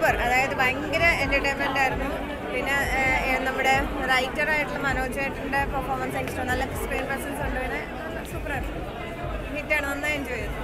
super അതായത് ഭയങ്കര entertainment ആയിരുന്നു പിന്നെ ഏഹ്, നമ്മുടെ റൈറ്റർ ആയിട്ടുള്ള മനോജ് ചേട്ടൻ്റെ പെർഫോമൻസ് എനിക്ക് ഇഷ്ടം നല്ല സ്ക്രീൻ പ്രസൻസ് ഉണ്ട് പിന്നെ സൂപ്പറായിരുന്നു ഹിറ്റാണ് നന്നായി എൻജോയ് ചെയ്തു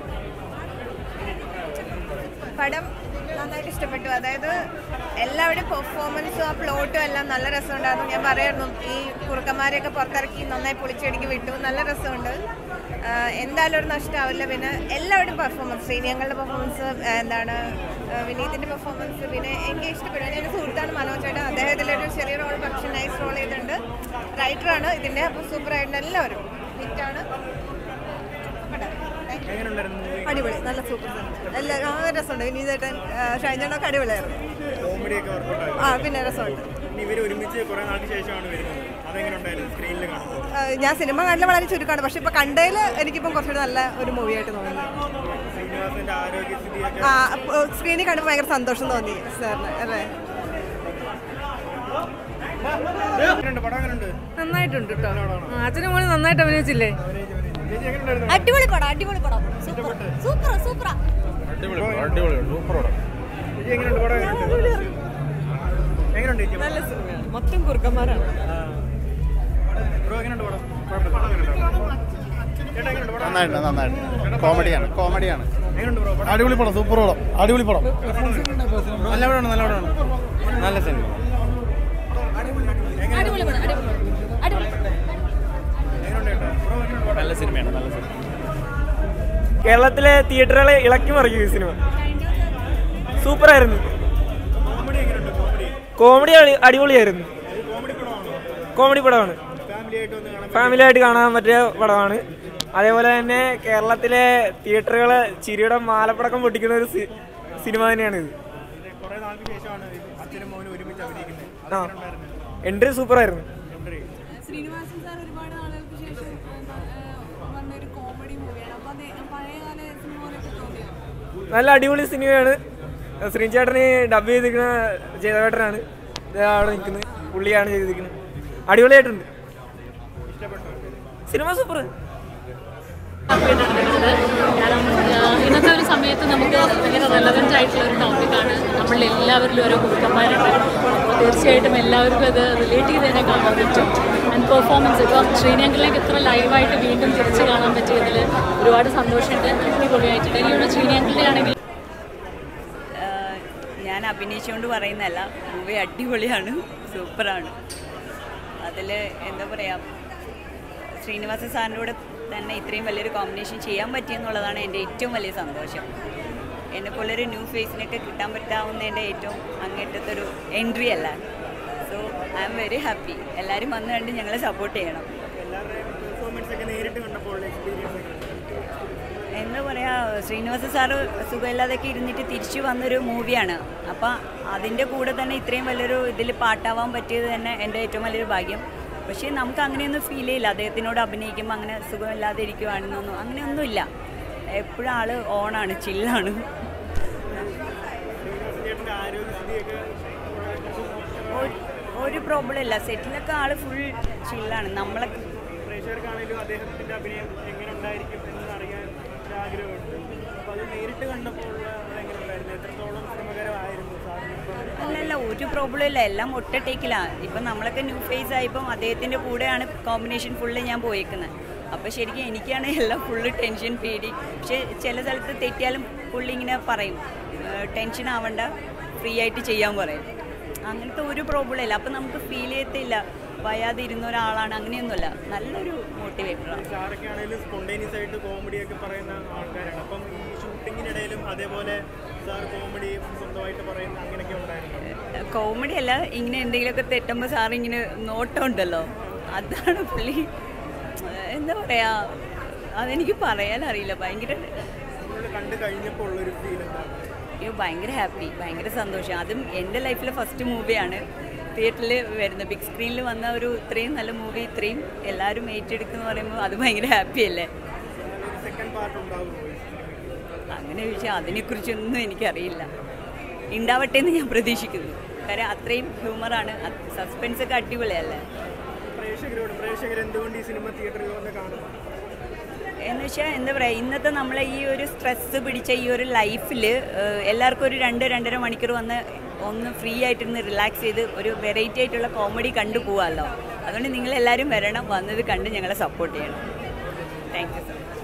പടം നന്നായിട്ട് ഇഷ്ടപ്പെട്ടു അതായത് എല്ലാവരുടെയും പെർഫോമൻസും ആ പ്ലോട്ടും എല്ലാം നല്ല രസമുണ്ടായിരുന്നു ഞാൻ പറയായിരുന്നു ഈ കുറുക്കന്മാരെയൊക്കെ പുറത്തിറക്കി നന്നായി പൊളിച്ചടിക്ക് വിട്ടു നല്ല രസമുണ്ട് ആഹ് എന്തായാലും ഒരു നഷ്ടമാവില്ല പിന്നെ എല്ലാവരുടെയും പെർഫോമൻസ് ശ്രീനിയങ്ങളുടെ പെർഫോമൻസ് എന്താണ് ആഹ് വിനീതിൻ്റെ പെർഫോമൻസ് പിന്നെ എനിക്ക് ഇഷ്ടപ്പെട്ടു എൻ്റെ സുഹൃത്താണ് മനോജ് ചേട്ടൻ അദ്ദേഹത്തിലൊരു ചെറിയ റോൾ പക്ഷേ നൈസ് റോൾ ചെയ്തിട്ടുണ്ട് റൈറ്ററാണ് ഇതിൻ്റെ അപ്പോൾ സൂപ്പറായിട്ടുണ്ട് എല്ലാവരും ഹിറ്റാണ് എങ്ങനെയുണ്ടായിരുന്നു മൂവി അടിപൊളി നല്ല സൂപ്പർ എല്ലാ ആ രസമുണ്ട് വിനീതേട്ടൻ ഷൈജനൊക്കെ അടിപൊളിയായിരുന്നു കോമഡി ഒക്കെ വർക്കൗട്ട് ആയി ആ പിന്നെ രസമുണ്ട് ഇനി ഇവർ ഒരുമിച്ച് കുറെ നാൾക്ക് ശേഷമാണ് വരുന്നത് അതെങ്ങനെ ഉണ്ടായിരുന്നു സ്ക്രീനിൽ കാണുമ്പോൾ ആ, ഞാൻ സിനിമ കണ്ടില്ല വളരെ ചുരുക്കമാണ് പക്ഷെ ഇപ്പൊ കണ്ടതിൽ എനിക്കിപ്പം കുറച്ചുകൂടി നല്ല ഒരു മൂവിയായിട്ട് തോന്നി ശ്രീനിവാസന്റെ ആരോഗ്യസ്ഥിതിയൊക്കെ ആ സ്ക്രീനിൽ കണ്ടപ്പോൾ ഭയങ്കര സന്തോഷം തോന്നി സാറിന് അല്ലേ എങ്ങനെയുണ്ട് പടം എങ്ങനെയുണ്ട് നന്നായിട്ടുണ്ട് കേട്ടോ അച്ഛനും മോള് നന്നായിട്ട് അഭിനയിച്ചില്ലേ ചേച്ചി എങ്ങനെയുണ്ടായിരുന്നു അടിപൊളി പടം അടിപൊളി പടം സൂപ്പർ സൂപ്പർ സൂപ്പറാ ചേച്ചി എങ്ങനെയുണ്ട് പടം എങ്ങനെയുണ്ട് എങ്ങനെയുണ്ട് ചേച്ചി നല്ല സിനിമയാണ് മൊത്തം കുറുക്കന്മാരാണ് ബ്രോ എങ്ങനെയുണ്ട് പടം കുഴപ്പമില്ല ചേട്ടാ എങ്ങനെയുണ്ട് പടം നന്നായിട്ട് നന്നായിട്ട് കോമഡിയാണ് കോമഡിയാണ് എങ്ങനെയുണ്ട് ബ്രോ പടം അടിപൊളി പടം സൂപ്പർ പടം അടിപൊളി പടം നല്ല പടമാണ് നല്ല പടമാണ് നല്ല സിനിമ അടിപൊളി പടം അടിപൊളി അടിപൊളി എങ്ങനെയുണ്ട് ചേട്ടാ ബ്രോ എങ്ങനെയുണ്ട് പടം നല്ല സിനിമയാണ് നല്ല സിനിമ കേരളത്തിലെ തിയേറ്ററുകളെ ഇളക്കി മറിക്കും ഈ സിനിമ സൂപ്പറായിരുന്നു കോമഡി എങ്ങനെയുണ്ട് കോമഡി കോമഡി അടി- അടിപൊളിയായിരുന്നു കോമഡി പടമാണോ കോമഡി പടമാണ് ഫാമിലി ആയിട്ട് വന്ന് കാണാൻ ഫാമിലി ആയിട്ട് കാണാൻ പറ്റിയ പടമാണ് അതേപോലെ തന്നെ കേരളത്തിലെ തിയേറ്ററുകളെ ചിരിയുടെ മാലപ്പടക്കം പൊട്ടിക്കുന്ന ഒരു സി- സിനിമ തന്നെയാണ് ഇത് കുറെ നാൾക്ക് ശേഷമാണ് അച്ഛനും മോനും ഒരുമിച്ച് അഭിനയിക്കുന്നത് ആ എൻട്രി സൂപ്പറായിരുന്നു ശ്രീനിവാസൻ സാർ ഒരുപാട് നാളുകൾക്ക് ശേഷം വന്ന ഒരു കോമഡി മൂവിയാണ് അപ്പോൾ അത് പഴയകാല സിനിമ പോലെയൊക്കെ തോന്നിയോ നല്ല അടിപൊളി സിനിമയാണ് ശ്രീചേട്ടന് ഡബ് ചെയ്തിരിക്കുന്ന ജയദേവേട്ടനാണ് ദേ അവിടെ നിൽക്കുന്നത് പുള്ളിയാണ് ചെയ്തിരിക്കുന്നത് അടിപൊളിയായിട്ടുണ്ട് സിനിമ സൂപ്പർ കാരണം ആഹ് ഇന്നത്തെ ഒരു സമയത്ത് നമുക്ക് ഭയങ്കര റെലവെൻ്റ് ആയിട്ടുള്ള ഒരു ടോപ്പിക്കാണ് നമ്മളിൽ എല്ലാവരിലും ഓരോ കുറുക്കന്മാരുണ്ട് അപ്പോൾ തീർച്ചയായിട്ടും എല്ലാവർക്കും അത് റിലേറ്റ് ചെയ്ത് തന്നെ കാണാൻ പറ്റും ആൻഡ് പെർഫോമൻസ് ഇപ്പോൾ ശ്രീനങ്കറിലേക്ക് ഇത്ര ലൈവായിട്ട് വീണ്ടും തിരിച്ച് കാണാൻ പറ്റിയതിൽ ഒരുപാട് സന്തോഷമുണ്ട് അടിപൊളിയായിട്ടുണ്ട് എനിക്കൊരു ശ്രീനങ്കറിൻ്റെ ആണെങ്കിൽ ആഹ് ഞാൻ അഭിനയിച്ചുകൊണ്ട് പറയുന്നതല്ല മൂവി അടിപൊളിയാണ് സൂപ്പറാണ് അതിൽ എന്താ പറയുക ശ്രീനിവാസ സാറിൻ്റെ കൂടെ തന്നെ ഇത്രയും വലിയൊരു കോമ്പിനേഷൻ ചെയ്യാൻ പറ്റിയെന്നുള്ളതാണ് എൻ്റെ ഏറ്റവും വലിയ സന്തോഷം എന്നെപ്പോലൊരു ന്യൂ ഫേസിനൊക്കെ കിട്ടാൻ പറ്റാവുന്നതിൻ്റെ ഏറ്റവും അങ്ങേറ്റത്തെ ഒരു എൻട്രി അല്ല so I'm very happy എല്ലാവരും വന്ന് കണ്ട് ഞങ്ങളെ സപ്പോർട്ട് ചെയ്യണം എല്ലാവരുടെയും പെർഫോമൻസ് ഒക്കെ നേരിട്ട് കണ്ടപ്പോൾ എക്സ്പീരിയൻസ് എന്താ പറയുക ശ്രീനിവാസ സാറ് സുഖമില്ലാതൊക്കെ ഇരുന്നിട്ട് തിരിച്ചു വന്നൊരു മൂവിയാണ് അപ്പം അതിൻ്റെ കൂടെ തന്നെ ഇത്രയും വലിയൊരു ഇതിൽ പാട്ടാവാൻ പറ്റിയത് തന്നെ എൻ്റെ ഏറ്റവും വലിയൊരു ഭാഗ്യം പക്ഷേ നമുക്ക് അങ്ങനെയൊന്നും ഫീൽ ചെയ്യില്ല അദ്ദേഹത്തിനോട് അഭിനയിക്കുമ്പോൾ അങ്ങനെ സുഖമില്ലാതെ ഇരിക്കുവാണെന്നൊന്നും അങ്ങനെയൊന്നുമില്ല എപ്പോഴും ആള് ഓണാണ് ചില്ലാണ് ചേട്ടൻ്റെ ആരോഗ്യസ്ഥിതിയൊക്കെ ഒരു- ഒരു പ്രോബ്ലം ഇല്ല സെറ്റിലൊക്കെ ആള് ഫുൾ ചില്ലാണ് നമ്മളെ പ്രേക്ഷകർക്കാണെങ്കിലും അദ്ദേഹത്തിന്റെ അഭിനയം എങ്ങനെ ഉണ്ടായിരിക്കും എന്ന് അറിയാൻ ഒരു ആഗ്രഹമുണ്ട് അപ്പോൾ അത് നേരിട്ട് കണ്ടപ്പോൾ എങ്ങനെ ഉണ്ടായിരുന്നു എത്രത്തോളം ശ്രമകരമായിരുന്നു സാറിന് അല്ലല്ല ഒരു പ്രോബ്ലം ഇല്ല എല്ലാം ഒറ്റ ടേക്കിലാണ് ഇപ്പം നമ്മളൊക്കെ ന്യൂ ഫേസ് ആയപ്പം അദ്ദേഹത്തിൻ്റെ കൂടെയാണ് കോമ്പിനേഷൻ ഫുള്ള് ഞാൻ പോയേക്കുന്നത് അപ്പോൾ ശരിക്കും എനിക്കാണ് എല്ലാം ഫുള്ള് ടെൻഷൻ പേടി പക്ഷേ ചില സ്ഥലത്ത് തെറ്റിയാലും പുള്ളി ഇങ്ങനെ പറയും ടെൻഷൻ ആവണ്ട ഫ്രീ ആയിട്ട് ചെയ്യാൻ പറയും അങ്ങനത്തെ ഒരു പ്രോബ്ലം ഇല്ല അപ്പം നമുക്ക് ഫീൽ ചെയ്യത്തില്ല വയാതെ ഇരുന്ന ഒരാളാണ് അങ്ങനെയൊന്നുമല്ല നല്ലൊരു മോട്ടിവേറ്ററാണ് സാറൊക്കെ ആണെങ്കിലും സ്പോണ്ടേനിയസ് ആയിട്ട് കോമഡി ഒക്കെ പറയുന്ന ആൾക്കാരാണ് അപ്പം ഈ ഷൂട്ടിങ്ങിനിടയിലും അതേപോലെ സാർ കോമഡി സ്വന്തമായിട്ട് പറയുന്ന അങ്ങനെയൊക്കെ ഉണ്ടായിരുന്നു കോമഡി അല്ല ഇങ്ങനെ എന്തെങ്കിലുമൊക്കെ തെറ്റുമ്പോൾ സാർ ഇങ്ങനെ നോട്ടമുണ്ടല്ലോ അതാണ് പുള്ളി ഏഹ് എന്താ പറയാ അതെനിക്ക് പറയാനറിയില്ല ഭയങ്കര നമ്മൾ കണ്ടു കഴിഞ്ഞപ്പോൾ ഉള്ളൊരു ഫീൽ എന്താണ് അയ്യോ ഭയങ്കര ഹാപ്പി ഭയങ്കര സന്തോഷം അതും എൻ്റെ ലൈഫിലെ ഫസ്റ്റ് മൂവിയാണ് തിയേറ്ററിൽ വരുന്ന ബിഗ് സ്ക്രീനിൽ വന്ന ഒരു ഇത്രയും നല്ല മൂവി ഇത്രയും എല്ലാവരും ഏറ്റെടുക്കുന്നു പറയുമ്പോൾ അത് ഭയങ്കര ഹാപ്പി അല്ലേ ഒരു സെക്കൻഡ് പാർട്ട് ഉണ്ടാകുമോ അങ്ങനെ ചോദിച്ചാൽ അതിനെക്കുറിച്ചൊന്നും എനിക്കറിയില്ല ഉണ്ടാവട്ടെ എന്ന് ഞാൻ പ്രതീക്ഷിക്കുന്നു കാര്യം അത്രയും ഹ്യൂമറാണ് സസ്പെൻസ് ഒക്കെ അടിപൊളിയല്ലേ പ്രേക്ഷകരോട് പ്രേക്ഷകർ എന്തുകൊണ്ട് ഈ സിനിമ തിയേറ്ററിൽ വന്ന് കാണുന്നു എന്ന് വെച്ചാൽ എന്താ പറയുക ഇന്നത്തെ നമ്മളെ ഈ ഒരു സ്ട്രെസ്സ് പിടിച്ച ഈ ഒരു ലൈഫിൽ എല്ലാവർക്കും ഒരു രണ്ട് രണ്ടര മണിക്കൂർ വന്ന് ഒന്ന് ഫ്രീ ആയിട്ടിരുന്ന് റിലാക്സ് ചെയ്ത് ഒരു വെറൈറ്റി ആയിട്ടുള്ള കോമഡി കണ്ടു പോവാമല്ലോ അതുകൊണ്ട് നിങ്ങളെല്ലാവരും വരണം വന്നത് കണ്ട് ഞങ്ങളെ സപ്പോർട്ട് ചെയ്യണം താങ്ക് യു സോ മച്ച്